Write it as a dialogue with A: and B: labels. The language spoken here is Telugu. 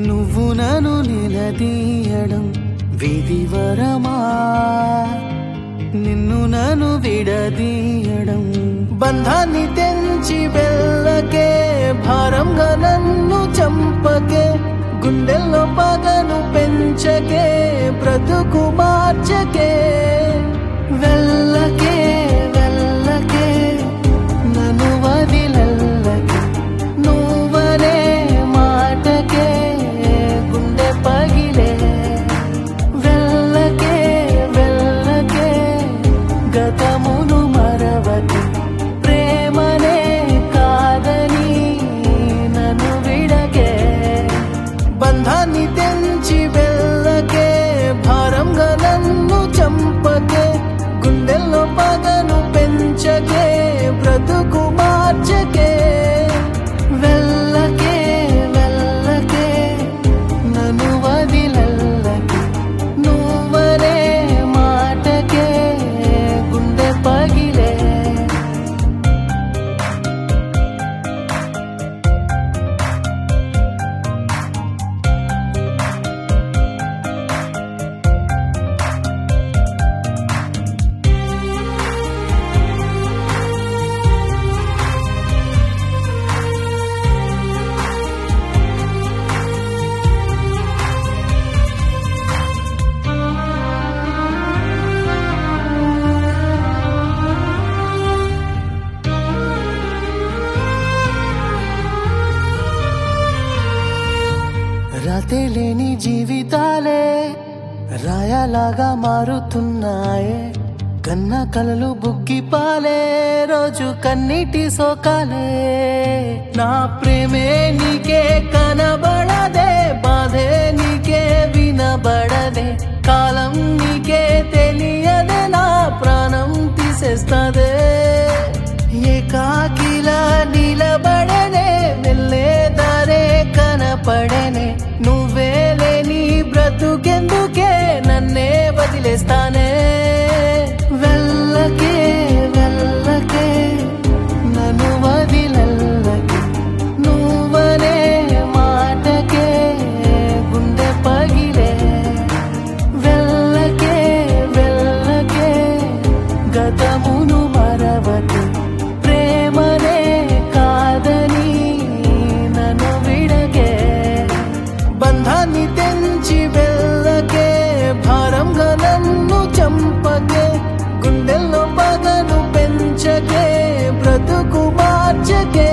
A: నువ్వు నన్ను నిలదీయడం విధివరమా నిన్ను నన్ను విడదీయడం బంధాన్ని తెంచి వెళ్ళకే భారంగా నన్ను చంపకే గుండెల్లో పగను పెంచకే బ్రతుకు మార్చకే వెళ్ళకే వెళ్ళకే నన్ను వదిలల్లకే నువ్వనే మాటకే గుండె పగిలే వెళ్ళకే వెళ్ళకే గతమును మరవకే ప్రేమనే కాదని నన్ను విడకే బంధాన్ని తెంచి వెళ్ళకే భారంగా నన్ను చంపకే గుండెల్లో పగను పెంచకే బ్రతుకు మార్చకే వెళ్ళకే వెళ్ళకే నన్ను వదిలల్లకే నువ్వనే మాటకే గుండె పగిలే రాతే లేని జీవితాలే రాయలాగా మారుతున్నాయే కన్న కలలు బుగ్గిపాలే రోజు కన్నీటి సోకాలే నా ప్రేమే నీకే కనబడదే బాధే నీకే వినబడదే కాలం నీకే తెలియదే నా ప్రాణం తీసేస్తదే ఏకాకిలా నిలబడనే వెళ్ళే దారే కనపడనే నువ్వే లేని బ్రతుకెందుకే నన్నే వదిలేస్తానే వెళ్ళకే వెళ్ళకే నన్ను వదిలల్లకే నువ్వనే మాటకే గుండె పగిలే వెళ్ళకే వెళ్ళకే గతమును మరవకే ప్రేమనే కాదని నన్ను విడకే బంధాన్ని తెంచి వెళ్ళకే భారంగా నన్ను చంపకే గుండెల్లో పగను పెంచకే బ్రతుకు మార్చకే